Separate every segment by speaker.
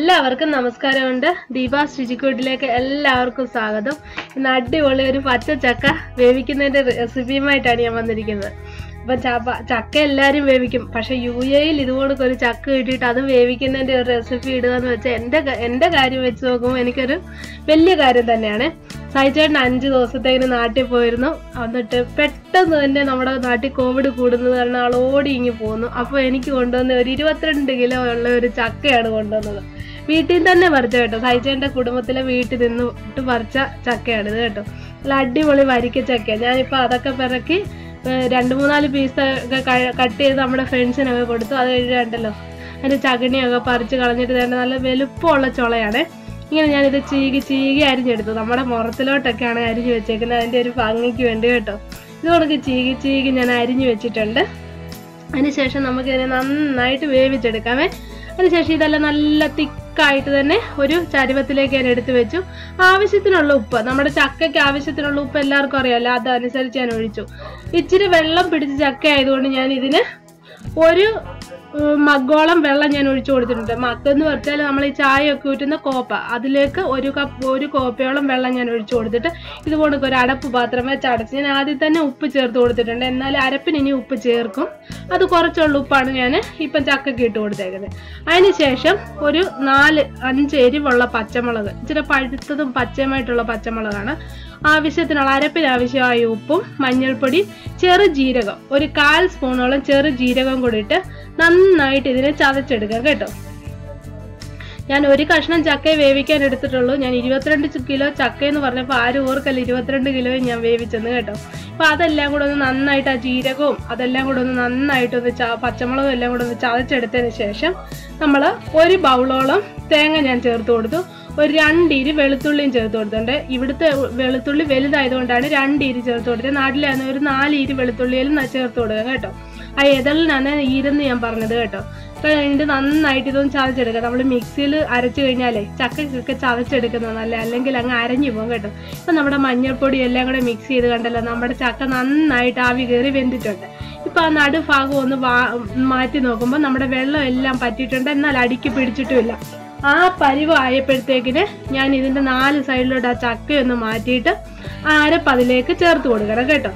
Speaker 1: എല്ലാവർക്കും നമസ്കാരമുണ്ട് ദീപാസ് രുചിക്കൂട്ടിലേക്ക് എല്ലാവർക്കും സ്വാഗതം ഇന്ന് അടിപൊളി ഒരു പച്ച ചക്ക വേവിക്കുന്നതിന്റെ റെസിപ്പിയുമായിട്ടാണ് ഞാൻ വന്നിരിക്കുന്നത് അപ്പൊ ചപ്പ ചക്ക എല്ലാവരും വേവിക്കും പക്ഷെ യു എയിൽ ഇതുപോലൊക്കെ ഒരു ചക്ക കിട്ടിയിട്ട് അത് വേവിക്കുന്നതിന്റെ ഒരു റെസിപ്പി ഇടുക എന്ന് വെച്ചാൽ എൻ്റെ ക- എൻ്റെ കാര്യം വെച്ച് നോക്കുമ്പോൾ എനിക്കൊരു വലിയ കാര്യം തന്നെയാണ് സായിച്ചേട്ടൻ അഞ്ച് ദിവസത്തേക്കിന് നാട്ടിൽ പോയിരുന്നു എന്നിട്ട് പെട്ടെന്ന് തന്നെ നമ്മുടെ നാട്ടിൽ കോവിഡ് കൂടുന്നത് കാരണം ആൾ ഓടി ഇങ്ങി പോന്നു അപ്പോൾ എനിക്ക് കൊണ്ടുവന്ന ഒരു ഇരുപത്തിരണ്ട് കിലോ ഉള്ള ഒരു ചക്കയാണ് കൊണ്ടുവന്നത് വീട്ടിൽ തന്നെ പറിച്ച കേട്ടോ സായിച്ചേട്ടൻ്റെ കുടുംബത്തിലെ വീട്ടിൽ നിന്ന് ഇട്ട് പറിച്ച ചക്കയാണ് ഇത് കേട്ടോ നല്ല അടിപൊളി വരിക്ക ചക്ക ഞാനിപ്പോൾ അതൊക്കെ പിറക്കി ഏഹ് രണ്ട് മൂന്നാല് പീസ് ഒക്കെ കട്ട് ചെയ്ത് നമ്മുടെ ഫ്രണ്ട്സിനൊക്കെ കൊടുത്തു അത് കഴിഞ്ഞിട്ടുണ്ടല്ലോ അതിൻ്റെ ചകിണിയൊക്കെ പറിച്ച് കളഞ്ഞിട്ട് തന്നെ നല്ല വലുപ്പമുള്ള ചുളയാണ് ഇങ്ങനെ ഞാനിത് ചീകി ചീകി അരിഞ്ഞെടുത്തു നമ്മുടെ മുറത്തിലോട്ടൊക്കെയാണ് അരിഞ്ഞു വെച്ചേക്കുന്നത് അതിൻ്റെ ഒരു ഭംഗിക്ക് വേണ്ടി കേട്ടോ ഇത് കണക്ക് ചീകി ചീകി ഞാൻ അരിഞ്ഞു വെച്ചിട്ടുണ്ട് അതിനുശേഷം നമുക്ക് ഇതിനെ നന്നായിട്ട് വേവിച്ചെടുക്കാമേ അതിനുശേഷം ഇതെല്ലാം നല്ല തിക്കായിട്ട് തന്നെ ഒരു ചരുവത്തിലേക്ക് ഞാൻ എടുത്തു വെച്ചു ആവശ്യത്തിനുള്ള ഉപ്പ് നമ്മുടെ ചക്കയ്ക്ക് ആവശ്യത്തിനുള്ള ഉപ്പ് എല്ലാവർക്കും അറിയാമല്ലോ അതനുസരിച്ച് ഞാൻ ഒഴിച്ചു ഇച്ചിരി വെള്ളം പിടിച്ച ചക്ക ആയതുകൊണ്ട് ഞാൻ ഇതിന് ഒരു ഉം, മഗ്ഗോളം വെള്ളം ഞാൻ ഒഴിച്ചു കൊടുത്തിട്ടുണ്ട് മഗ് എന്ന് പറഞ്ഞാൽ നമ്മൾ ഈ ചായ ഒക്കെ ഊറ്റുന്ന കോപ്പ അതിലേക്ക് ഒരു കപ്പ് ഒരു കോപ്പയോളം വെള്ളം ഞാൻ ഒഴിച്ചു കൊടുത്തിട്ട് ഇതുപോലെ ഒരു അടപ്പ് പാത്രം വെച്ച് അടച്ച് ഞാൻ ആദ്യം തന്നെ ഉപ്പ് ചേർത്ത് കൊടുത്തിട്ടുണ്ട് എന്നാൽ അരപ്പിന് ഇനി ഉപ്പ് ചേർക്കും അത് കുറച്ചുള്ള ഉപ്പാണ് ഞാൻ ഇപ്പം ചക്കയ്ക്ക് ഇട്ട് കൊടുത്തേക്കുന്നത് അതിന് ശേഷം ഒരു നാല് അഞ്ച് എരിവുള്ള പച്ചമുളക് ഇച്ചിരി പഴുത്തതും പച്ചയുമായിട്ടുള്ള പച്ചമുളകാണ് ആവശ്യത്തിനുള്ള അരപ്പിന് ആവശ്യമായ ഉപ്പും മഞ്ഞൾപ്പൊടി ചെറു ജീരകം ഒരു കാൽ സ്പൂണോളം ചെറു ജീരകം കൂടി ഇട്ട് നന്നായിട്ട് ഇതിനെ ചതച്ചെടുക്കാം കേട്ടോ ഞാൻ ഒരു കഷ്ണം ചക്ക വേവിക്കാൻ എടുത്തിട്ടുള്ളൂ ഞാൻ ഇരുപത്തിരണ്ട് ചു- കിലോ ചക്ക എന്ന് പറഞ്ഞപ്പോൾ ആരും ഓർക്കല്ല ഇരുപത്തിരണ്ട് കിലോയും ഞാൻ വേവിച്ചെന്ന് കേട്ടോ അപ്പോൾ അതെല്ലാം കൂടെ ഒന്ന് നന്നായിട്ട് ആ ജീരകവും അതെല്ലാം കൂടെ ഒന്ന് നന്നായിട്ട് ഒന്ന് ച പച്ചമുളകും എല്ലാം കൂടെ ഒന്ന് ചതച്ചെടുത്തതിന് ശേഷം നമ്മൾ ഒരു ബൗളോളം തേങ്ങ ഞാൻ ചേർത്ത് കൊടുത്തു ഒരു രണ്ടീരി വെളുത്തുള്ളിയും ചേർത്ത് കൊടുത്തിട്ടുണ്ട് ഇവിടുത്തെ വെളുത്തുള്ളി വലുതായതുകൊണ്ടാണ് രണ്ടീരി ചേർത്ത് കൊടുത്തത് നാട്ടിലായിരുന്നു ഒരു നാലീരി വെളുത്തുള്ളിയിലും ന- ചേർത്ത് കൊടുക്കാം കേട്ടോ ആ എതളിനാണ് ഈരെന്ന് ഞാൻ പറഞ്ഞത് കേട്ടോ അപ്പോൾ കഴിഞ്ഞിട്ട് നന്നായിട്ട് ഇതൊന്ന് ചതച്ചെടുക്കുക നമ്മൾ മിക്സിയിൽ അരച്ചു കഴിഞ്ഞാലേ ചക്കയ്ക്കൊക്കെ ചതച്ചെടുക്കുന്നത് നല്ല അല്ലെങ്കിൽ അങ്ങ് അരഞ്ഞു പോകും കേട്ടോ ഇപ്പം നമ്മുടെ മഞ്ഞൾപ്പൊടി എല്ലാം കൂടെ മിക്സ് ചെയ്ത് കണ്ടല്ലോ നമ്മുടെ ചക്ക നന്നായിട്ട് ആവി കയറി വെന്തിട്ടുണ്ട് ഇപ്പം ആ നടുഭാഗം ഒന്ന് വാ മാറ്റി നോക്കുമ്പോൾ നമ്മുടെ വെള്ളം എല്ലാം പറ്റിയിട്ടുണ്ട് എന്നാൽ അടിക്ക് പിടിച്ചിട്ടുമില്ല ആ പരിവ് ആയപ്പോഴത്തേക്കിന് ഞാൻ ഇതിൻ്റെ നാല് സൈഡിലോട്ട് ആ ചക്കയൊന്ന് മാറ്റിയിട്ട് ആ അരപ്പ് അതിലേക്ക് ചേർത്ത് കൊടുക്കണം കേട്ടോ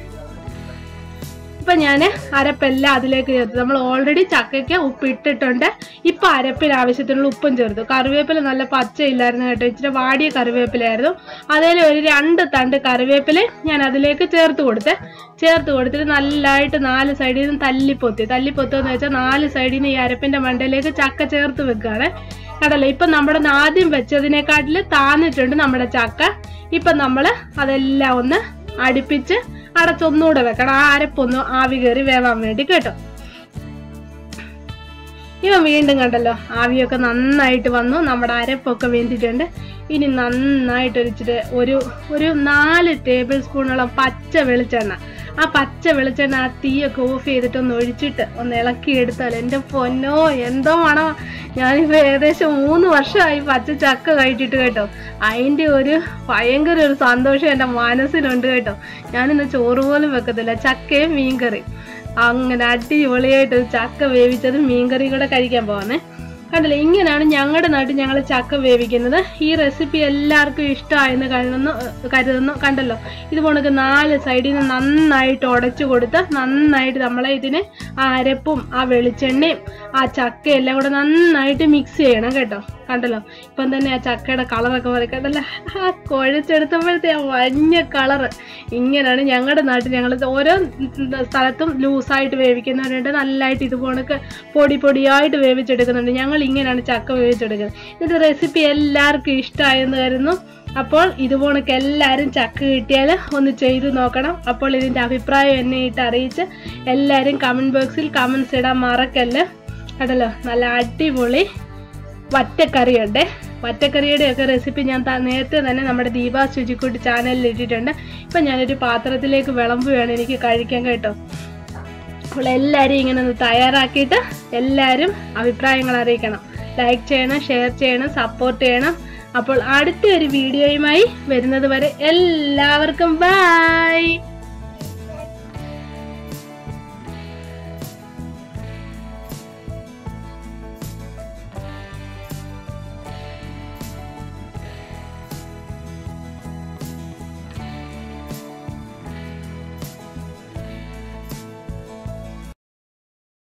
Speaker 1: ഇപ്പൊ ഞാൻ അരപ്പെല്ലാം അതിലേക്ക് ചേർത്തു നമ്മൾ ഓൾറെഡി ചക്കയ്ക്ക് ഉപ്പ് ഇട്ടിട്ടുണ്ട് ഇപ്പൊ അരപ്പിന് ആവശ്യത്തിനുള്ള ഉപ്പും ചേർത്തു കറിവേപ്പില നല്ല പച്ച ഇല്ലായിരുന്നു കേട്ടോ ഇച്ചിരി വാടിയ കറിവേപ്പിലായിരുന്നു അതിൽ ഒരു രണ്ട് തണ്ട് കറിവേപ്പില ഞാൻ അതിലേക്ക് ചേർത്ത് കൊടുത്ത് ചേർത്ത് കൊടുത്തിട്ട് നല്ലതായിട്ട് നാല് സൈഡിൽ നിന്ന് തല്ലിപ്പൊത്തി തല്ലിപ്പൊത്തുക വെച്ചാൽ നാല് സൈഡിൽ നിന്ന് ഈ അരപ്പിന്റെ മണ്ടയിലേക്ക് ചക്ക ചേർത്ത് വെക്കുകയാണ് കണ്ടല്ലോ ഇപ്പൊ നമ്മുടെ ആദ്യം വെച്ചതിനെക്കാട്ടിൽ താന്നിട്ടുണ്ട് നമ്മുടെ ചക്ക ഇപ്പൊ നമ്മൾ അതെല്ലാം ഒന്ന് അടുപ്പിച്ച് അടച്ചൊന്നുകൂടെ വെക്കണം ആ അരപ്പൊന്ന് ആവി കയറി വേവാൻ വേണ്ടി കേട്ടോ ഇവ വീണ്ടും കണ്ടല്ലോ ആവിയൊക്കെ നന്നായിട്ട് വന്നു നമ്മുടെ അരപ്പൊക്കെ വെന്തിട്ടുണ്ട് ഇനി നന്നായിട്ട് ഒരു ഇച്ചിരി ഒരു ഒരു നാല് ടേബിൾ സ്പൂണോളം പച്ച വെളിച്ചെണ്ണ ആ പച്ച വെളിച്ചെണ്ണ ആ തീയൊക്കെ ഓഫ് ചെയ്തിട്ട് ഒന്ന് ഒഴിച്ചിട്ട് ഒന്ന് ഇളക്കി എടുത്താൽ എൻ്റെ പൊന്നോ എന്തോ മണോ ഞാനിപ്പോൾ ഏകദേശം മൂന്ന് വർഷമായി പച്ച ചക്ക കഴിച്ചിട്ട് കേട്ടോ അതിൻ്റെ ഒരു ഭയങ്കര ഒരു സന്തോഷം എൻ്റെ മനസ്സിലുണ്ട് കേട്ടോ ഞാനിന്ന് ചോറ് പോലും വെക്കത്തില്ല ചക്കയും മീൻകറിയും അങ്ങനെ അടിപൊളിയായിട്ട് ഒരു ചക്ക വേവിച്ചത് മീൻകറി കൂടെ കഴിക്കാൻ പോവാന്നേ കണ്ടല്ലോ ഇങ്ങനെയാണ് ഞങ്ങളുടെ നാട്ടിൽ ഞങ്ങൾ ചക്ക വേവിക്കുന്നത് ഈ റെസിപ്പി എല്ലാവർക്കും ഇഷ്ടമായെന്ന് കരുതുന്നു കരുതുന്നു കണ്ടല്ലോ ഇതുപോലൊക്കെ നാല് സൈഡിൽ നിന്ന് നന്നായിട്ട് ഉടച്ചു കൊടുത്ത് നന്നായിട്ട് നമ്മളെ ഇതിന് ആ അരപ്പും ആ വെളിച്ചെണ്ണയും ആ ചക്കയും എല്ലാം കൂടെ നന്നായിട്ട് മിക്സ് ചെയ്യണം കേട്ടോ കണ്ടല്ലോ ഇപ്പം തന്നെ ആ ചക്കയുടെ കളറൊക്കെ മാറി കണ്ടല്ലോ ആ കുഴച്ചെടുത്തപ്പോഴത്തെ ആ മഞ്ഞ കളറ് ഇങ്ങനെയാണ് ഞങ്ങളുടെ നാട്ടിൽ ഞങ്ങൾ ഓരോ സ്ഥലത്തും ലൂസായിട്ട് വേവിക്കുന്നവരുണ്ട് നല്ലതായിട്ട് ഇതുപോലൊക്കെ പൊടി പൊടിയായിട്ട് വേവിച്ചെടുക്കുന്നുണ്ട് ഞങ്ങൾ ഇങ്ങനെയാണ് ചക്ക വേവിച്ചെടുക്കുന്നത് ഇതിൻ്റെ റെസിപ്പി എല്ലാവർക്കും ഇഷ്ടമായെന്ന് കരുതുന്നു അപ്പോൾ ഇതുപോലൊക്കെ എല്ലാവരും ചക്ക കിട്ടിയാൽ ഒന്ന് ചെയ്തു നോക്കണം അപ്പോൾ ഇതിൻ്റെ അഭിപ്രായം എന്നെ ഇട്ട് അറിയിച്ച് എല്ലാവരും കമൻറ്റ് ബോക്സിൽ കമൻസ് ഇടാൻ മറക്കല്ലേ കണ്ടല്ലോ നല്ല അടിപൊളി വറ്റക്കറിയുണ്ട് വറ്റക്കറിയുടെ ഒക്കെ റെസിപ്പി ഞാൻ ത- നേരത്തെ തന്നെ നമ്മുടെ ദീപാ ശുചിക്കുട്ടി ചാനലിൽ ഇട്ടിട്ടുണ്ട് ഇപ്പം ഞാനൊരു പാത്രത്തിലേക്ക് വിളമ്പുകയാണ് എനിക്ക് കഴിക്കാൻ കേട്ടോ അപ്പോൾ എല്ലാവരും ഇങ്ങനെ ഒന്ന് തയ്യാറാക്കിയിട്ട് എല്ലാവരും അഭിപ്രായങ്ങൾ അറിയിക്കണം ലൈക്ക് ചെയ്യണം ഷെയർ ചെയ്യണം സപ്പോർട്ട് ചെയ്യണം അപ്പോൾ അടുത്ത ഒരു വീഡിയോയുമായി വരുന്നത് വരെ എല്ലാവർക്കും ബൈ